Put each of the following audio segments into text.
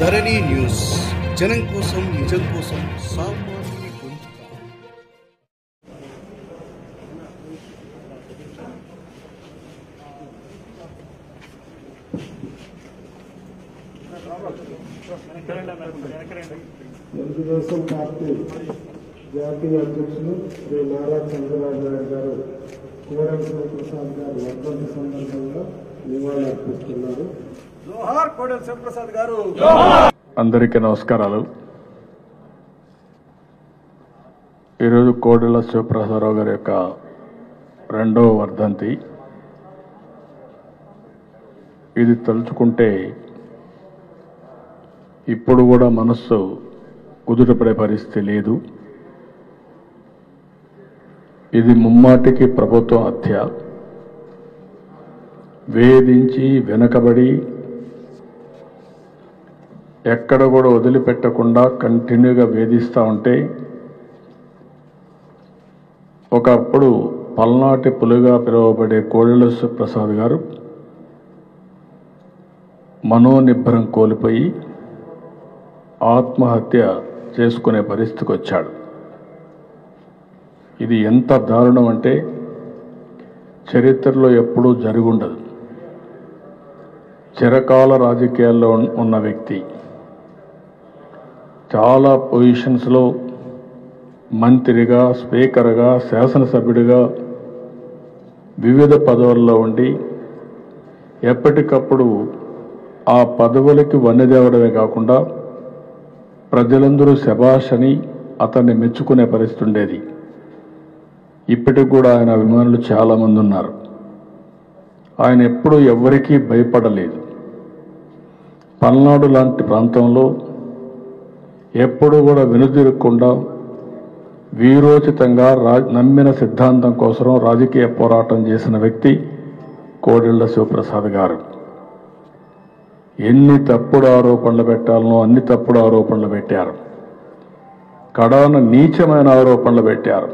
ధరణి news జనం కోసం నిజం కోసం సామాన్యుని గొంతుక తెలుగుదేశం పార్టీ జాతీయ అధ్యక్షులు శ్రీ నారా చంద్రబాబు నాయుడు గారు కోరం శివప్రసాద్ గారు వర్ధంతి సందర్భంగా నివాళులు అర్పిస్తున్నారు జోహార్ కోడెల శివప్రసాద్ గారు అందరికీ నమస్కారాలు ఈరోజు కోడెల శివప్రసాదరావు గారి యొక్క రెండవ వర్ధంతి ఇది తలుచుకుంటే ఇప్పుడు కూడా మనస్సు కుదుటపడే పరిస్థితి లేదు ఇది ముమ్మాటికి ప్రభుత్వం హత్య వేధించి వెనకబడి ఎక్కడ కూడా వదిలిపెట్టకుండా కంటిన్యూగా వేధిస్తూ ఉంటే ఒకప్పుడు పల్నాటి పులిగా పిలువబడే కోడెల ప్రసాద్ గారు మనోనిబ్బరం కోల్పోయి ఆత్మహత్య చేసుకునే పరిస్థితికి వచ్చాడు ఇది ఎంత దారుణం అంటే చరిత్రలో ఎప్పుడూ జరుగుండదు చిరకాల రాజకీయాల్లో ఉన్- ఉన్న వ్యక్తి చాలా పొజిషన్స్లో మంత్రిగా స్పీకర్గా శాసనసభ్యుడిగా వివిధ పదవుల్లో ఉండి ఎప్పటికప్పుడు ఆ పదవులకి వన్నెదేవడమే కాకుండా ప్రజలందరూ శబాష్ అని అతన్ని మెచ్చుకునే పరిస్థితి ఉండేది ఇప్పటికి కూడా ఆయన అభిమానులు చాలామంది ఉన్నారు ఆయన ఎప్పుడూ ఎవ్వరికీ భయపడలేదు పల్నాడు లాంటి ప్రాంతంలో ఎప్పుడూ కూడా వెనుదిరగకుండా వీరోచితంగా రా నమ్మిన సిద్ధాంతం కోసం రాజకీయ పోరాటం చేసిన వ్యక్తి కోడెళ్ల శివప్రసాద్ గారు ఎన్ని తప్పుడు ఆరోపణలు పెట్టాలనో అన్ని తప్పుడు ఆరోపణలు పెట్టారు కడాన నీచమైన ఆరోపణలు పెట్టారు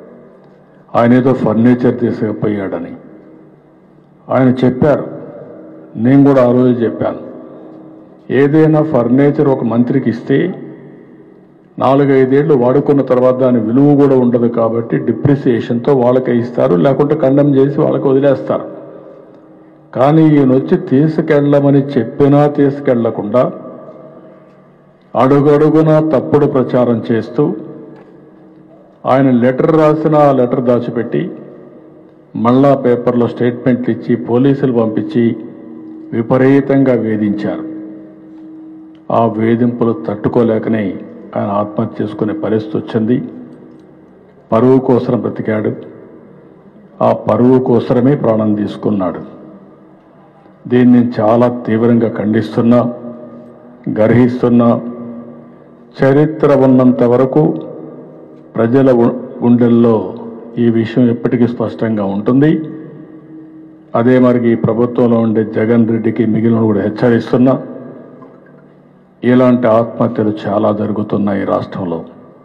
ఆయన ఏదో ఫర్నిచర్ తీసుకుపోయాడని ఆయన చెప్పారు నేను కూడా ఆ రోజు చెప్పాను ఏదైనా ఫర్నిచర్ ఒక మంత్రికి ఇస్తే నాలుగైదేళ్లు వాడుకున్న తర్వాత దాని విలువ కూడా ఉండదు కాబట్టి డిప్రిసియేషన్తో వాళ్ళకే ఇస్తారు లేకుంటే ఖండం చేసి వాళ్ళకి వదిలేస్తారు కానీ ఈయన వచ్చి తీసుకెళ్ళమని చెప్పినా తీసుకెళ్లకుండా అడుగడుగునా తప్పుడు ప్రచారం చేస్తూ ఆయన లెటర్ రాసిన ఆ లెటర్ దాచిపెట్టి మళ్ళా పేపర్లో స్టేట్మెంట్లు ఇచ్చి పోలీసులు పంపించి విపరీతంగా వేధించారు ఆ వేధింపులు తట్టుకోలేకనే ఆయన ఆత్మహత్య చేసుకునే పరిస్థితి వచ్చింది పరువు కోసం బ్రతికాడు ఆ పరువు కోసమే ప్రాణం తీసుకున్నాడు దీన్ని నేను చాలా తీవ్రంగా ఖండిస్తున్నా గర్హిస్తున్నా చరిత్ర ఉన్నంత వరకు ప్రజల గు- గుండెల్లో ఈ విషయం ఎప్పటికీ స్పష్టంగా ఉంటుంది అదే మరి ఈ ప్రభుత్వంలో ఉండే జగన్ రెడ్డికి మిగిలిన కూడా హెచ్చరిస్తున్నా ఇలాంటి ఆత్మహత్యలు చాలా జరుగుతున్నాయి ఈ రాష్ట్రంలో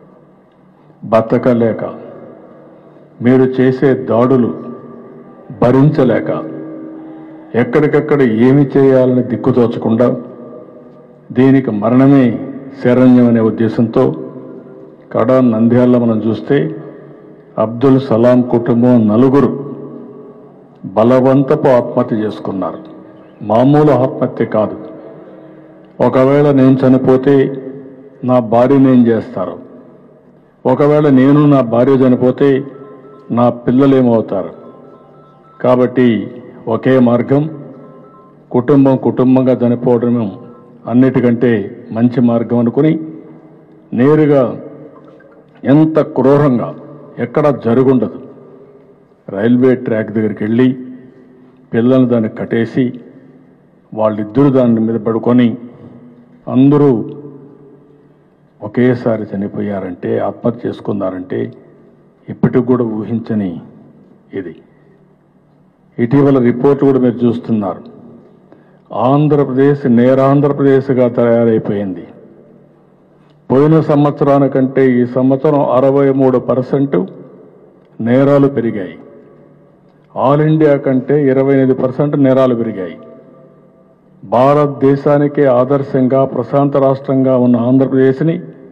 బతకలేక మీరు చేసే దాడులు భరించలేక ఎక్కడికక్కడ ఏమి చేయాలని దిక్కుతోచకుండా దీనికి మరణమే శరణ్యం అనే ఉద్దేశంతో కడా నంద్యాలలో మనం చూస్తే అబ్దుల్ సలాం కుటుంబం నలుగురు బలవంతపు ఆత్మహత్య చేసుకున్నారు మామూలు ఆత్మహత్య కాదు ఒకవేళ నేను చనిపోతే నా భార్యను ఏం చేస్తారు ఒకవేళ నేను నా భార్య చనిపోతే నా పిల్లలు ఏమవుతారు కాబట్టి ఒకే మార్గం కుటుంబం కుటుంబంగా చనిపోవడం అన్నిటికంటే మంచి మార్గం అనుకుని నేరుగా ఎంత క్రూరంగా ఎక్కడ జరుగుండదు రైల్వే ట్రాక్ దగ్గరికి వెళ్ళి పిల్లల్ని దాన్ని కట్టేసి వాళ్ళిద్దరూ దాని మీద పడుకొని అందరూ ఒకేసారి చనిపోయారంటే ఆత్మహత్య చేసుకున్నారంటే ఇప్పటికి కూడా ఊహించని ఇది ఇటీవల రిపోర్ట్ కూడా మీరు చూస్తున్నారు ఆంధ్రప్రదేశ్ నేరాంధ్రప్రదేశ్గా తయారైపోయింది పోయిన సంవత్సరానికంటే ఈ సంవత్సరం అరవై మూడు పర్సెంట్ నేరాలు పెరిగాయి ఆల్ ఇండియా కంటే ఇరవై ఎనిమిది పర్సెంట్ నేరాలు పెరిగాయి భారతదేశానికే ఆదర్శంగా ప్రశాంత రాష్ట్రంగా ఉన్న ఆంధ్రప్రదేశ్ని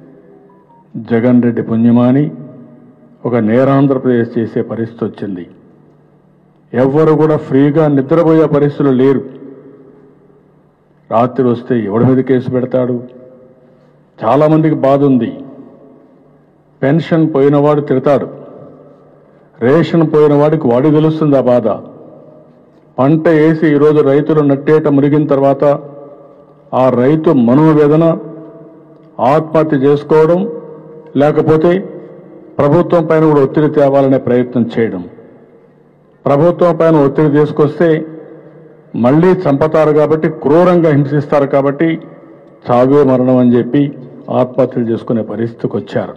జగన్ రెడ్డి పుణ్యమాని ఒక నేరాంధ్రప్రదేశ్ చేసే పరిస్థితి వచ్చింది ఎవ్వరు కూడా ఫ్రీగా నిద్రపోయే పరిస్థితులు లేరు రాత్రి వస్తే ఎవడి మీద కేసు పెడతాడు చాలా మందికి బాధ ఉంది పెన్షన్ పోయినవాడు తిడతాడు రేషన్ పోయిన వాడికి వాడి తెలుస్తుంది ఆ బాధ పంట వేసి ఈరోజు రైతులు నట్టేట మురిగిన తర్వాత ఆ రైతు మనోవేదన ఆత్మహత్య చేసుకోవడం లేకపోతే ప్రభుత్వం పైన కూడా ఒత్తిడి తేవాలనే ప్రయత్నం చేయడం ప్రభుత్వం పైన ఒత్తిడి తీసుకొస్తే మళ్ళీ చంపతారు కాబట్టి క్రూరంగా హింసిస్తారు కాబట్టి చావే మరణం అని చెప్పి ఆత్మహత్యలు చేసుకునే పరిస్థితికి వచ్చారు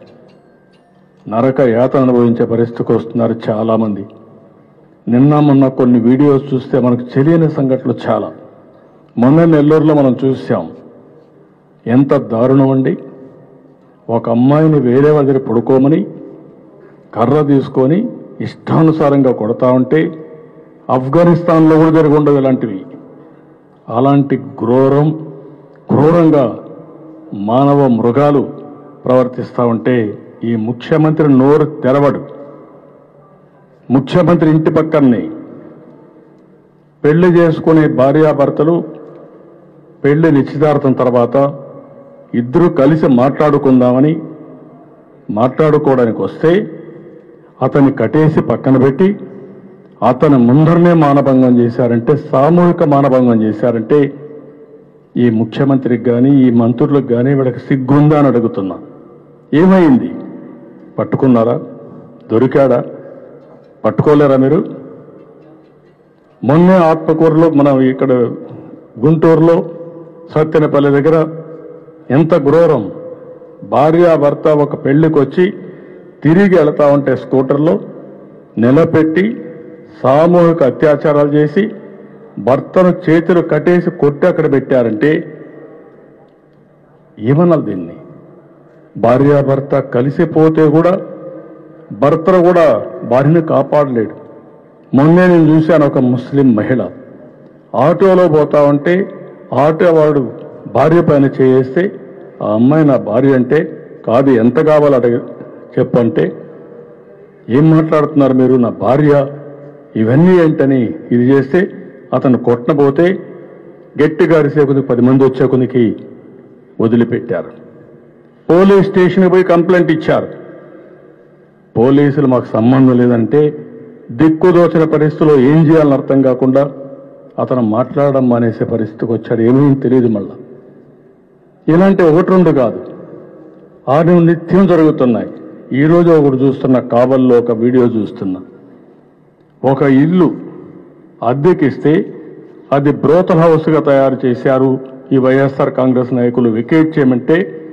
నరక యాతన అనుభవించే పరిస్థితికి వస్తున్నారు చాలా మంది నిన్న మొన్న కొన్ని వీడియోస్ చూస్తే మనకు తెలియని సంఘటనలు చాలా మొన్న నెల్లూరులో మనం చూసాం ఎంత దారుణం అండి ఒక అమ్మాయిని వేరే దగ్గర పడుకోమని కర్ర తీసుకొని ఇష్టానుసారంగా కొడతా ఉంటే ఆఫ్ఘనిస్తాన్లో కూడా జరిగి ఉండవు ఇలాంటివి అలాంటి క్రూరం క్రూరంగా మానవ మృగాలు ప్రవర్తిస్తూ ఉంటే ఈ ముఖ్యమంత్రి నోరు తెరవడు ముఖ్యమంత్రి ఇంటి పక్కనే పెళ్లి చేసుకునే భార్యాభర్తలు పెళ్లి నిశ్చితార్థం తర్వాత ఇద్దరు కలిసి మాట్లాడుకుందామని మాట్లాడుకోవడానికి వస్తే అతన్ని కటేసి పక్కన పెట్టి అతని ముందరనే మానభంగం చేశారంటే సామూహిక మానభంగం చేశారంటే ఈ ముఖ్యమంత్రికి కానీ ఈ మంత్రులకు కానీ వీళ్ళకి సిగ్గుందా అని అడుగుతున్నా ఏమైంది పట్టుకున్నారా దొరికాడా పట్టుకోలేరా మీరు మొన్నే ఆత్మకూరులో మనం ఇక్కడ గుంటూరులో సత్యనపల్లి దగ్గర ఎంత క్రూరం భార్యాభర్త ఒక పెళ్లికి వచ్చి తిరిగి వెళతా ఉంటే స్కూటర్లో నిలబెట్టి సామూహిక అత్యాచారాలు చేసి భర్తను చేతులు కట్టేసి కొట్టి అక్కడ పెట్టారంటే ఏమనాలి దీన్ని భార్యాభర్త కలిసిపోతే కూడా భర్తను కూడా భార్యను కాపాడలేడు మొన్నే నేను చూశాను ఒక ముస్లిం మహిళ ఆటోలో పోతా ఉంటే ఆటో వాడు భార్య పైన చేస్తే ఆ అమ్మాయి నా భార్య అంటే కాదు ఎంత కావాలో అడగ చెప్పంటే ఏం మాట్లాడుతున్నారు మీరు నా భార్య ఇవన్నీ ఏంటని ఇది చేస్తే అతను కొట్టబోతే గట్టిగా అరిసే కొద్ది పది మంది వచ్చే కొద్దికి వదిలిపెట్టారు పోలీస్ స్టేషన్కి పోయి కంప్లైంట్ ఇచ్చారు పోలీసులు మాకు సంబంధం లేదంటే దిక్కుదోచిన పరిస్థితిలో ఏం చేయాలని అర్థం కాకుండా అతను మాట్లాడడం మానేసే పరిస్థితికి వచ్చాడు ఏమీ తెలియదు మళ్ళా ఇలాంటి ఒకటి రెండు కాదు ఆరు నిత్యం జరుగుతున్నాయి ఈ రోజు ఒకటి చూస్తున్న కావల్లో ఒక వీడియో చూస్తున్నా ఒక ఇల్లు అద్దెకిస్తే అది బ్రోతల్ హౌస్గా తయారు చేశారు ఈ వైఎస్ఆర్ కాంగ్రెస్ నాయకులు వికెట్ చేయమంటే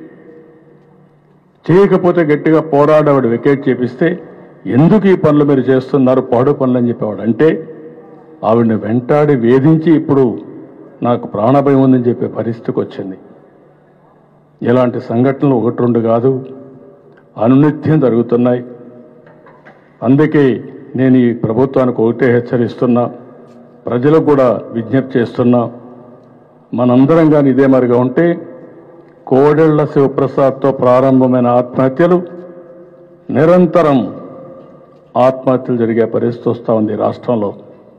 చేయకపోతే గట్టిగా పోరాడేవాడు వికెట్ చేపిస్తే ఎందుకు ఈ పనులు మీరు చేస్తున్నారు పాడు పనులు అని చెప్పేవాడు అంటే ఆవిడని వెంటాడి వేధించి ఇప్పుడు నాకు ప్రాణభయం ఉందని చెప్పే పరిస్థితికి వచ్చింది ఇలాంటి సంఘటనలు ఒకటి రెండు కాదు అనునిత్యం జరుగుతున్నాయి అందుకే నేను ఈ ప్రభుత్వానికి ఒకటే హెచ్చరిస్తున్నా ప్రజలకు కూడా విజ్ఞప్తి చేస్తున్నా మనందరం కానీ ఇదే మరిగా ఉంటే కోడెళ్ల శివప్రసాద్తో ప్రారంభమైన ఆత్మహత్యలు నిరంతరం ఆత్మహత్యలు జరిగే పరిస్థితి వస్తూ ఉంది ఈ రాష్ట్రంలో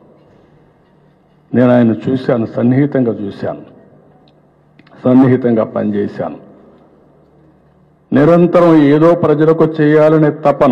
నేను ఆయన చూశాను సన్నిహితంగా చూశాను సన్నిహితంగా పనిచేశాను నిరంతరం ఏదో ప్రజలకు చేయాలనే తపన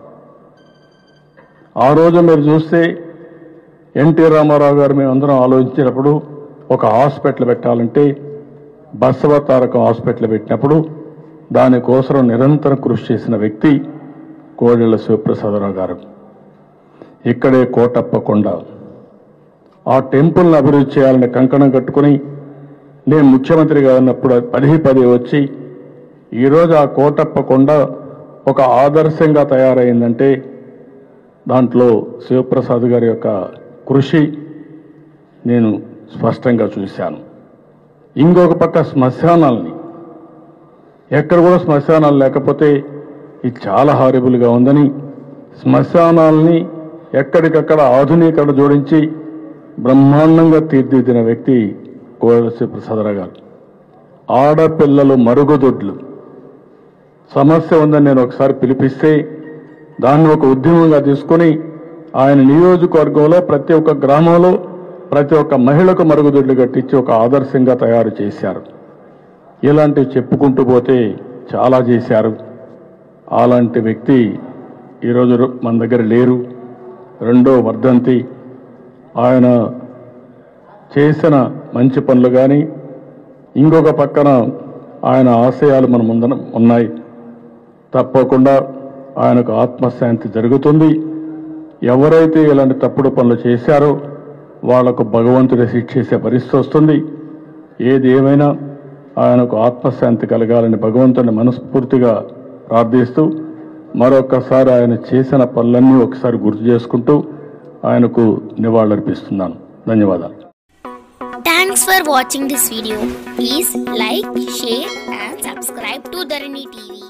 ఆ రోజు మీరు చూస్తే ఎన్టీ రామారావు గారు మేమందరం ఆలోచించినప్పుడు ఒక హాస్పిటల్ పెట్టాలంటే బసవ తారకం హాస్పిటల్ పెట్టినప్పుడు దానికోసం నిరంతరం కృషి చేసిన వ్యక్తి కోడెళ్ల శివప్రసాదరావు గారు ఇక్కడే కోటప్పకొండ ఆ టెంపుల్ని అభివృద్ధి చేయాలని కంకణం కట్టుకుని నేను ముఖ్యమంత్రిగా ఉన్నప్పుడు పది పది వచ్చి ఈరోజు ఆ కోటప్పకొండ ఒక ఆదర్శంగా తయారైందంటే దాంట్లో శివప్రసాద్ గారి యొక్క కృషి నేను స్పష్టంగా చూశాను ఇంకొక పక్క శ్మశానాల్ని ఎక్కడ కూడా శ్మశానాలు లేకపోతే ఇది చాలా హారిబుల్గా ఉందని శ్మశానాల్ని ఎక్కడికక్కడ ఆధునీకరణ జోడించి బ్రహ్మాండంగా తీర్చిదిద్దిన వ్యక్తి కోడసి ప్రసాదరావు గారు ఆడపిల్లలు మరుగుదొడ్లు సమస్య ఉందని నేను ఒకసారి పిలిపిస్తే దాన్ని ఒక ఉద్యమంగా తీసుకొని ఆయన నియోజకవర్గంలో ప్రతి ఒక్క గ్రామంలో ప్రతి ఒక్క మహిళకు మరుగుదొడ్లు కట్టించి ఒక ఆదర్శంగా తయారు చేశారు ఇలాంటివి చెప్పుకుంటూ పోతే చాలా చేశారు అలాంటి వ్యక్తి ఈరోజు రు- మన దగ్గర లేరు రెండో వర్ధంతి ఆయన చేసిన మంచి పనులు కానీ ఇంకొక పక్కన ఆయన ఆశయాలు మన ముందర ఉన్నాయి తప్పకుండా ఆయనకు ఆత్మశాంతి జరుగుతుంది ఎవరైతే ఇలాంటి తప్పుడు పనులు చేశారో వాళ్లకు భగవంతుడే శిక్షేసే పరిస్థితి వస్తుంది ఏది ఏమైనా ఆయనకు ఆత్మశాంతి కలగాలని భగవంతుని మనస్ఫూర్తిగా ప్రార్థిస్తూ మరొకసారి ఆయన చేసిన పనులన్నీ ఒకసారి గుర్తు చేసుకుంటూ ఆయనకు నివాళులర్పిస్తున్నాను ధన్యవాదాలు Thanks for watching this video. Please like, share and subscribe to Dharani TV.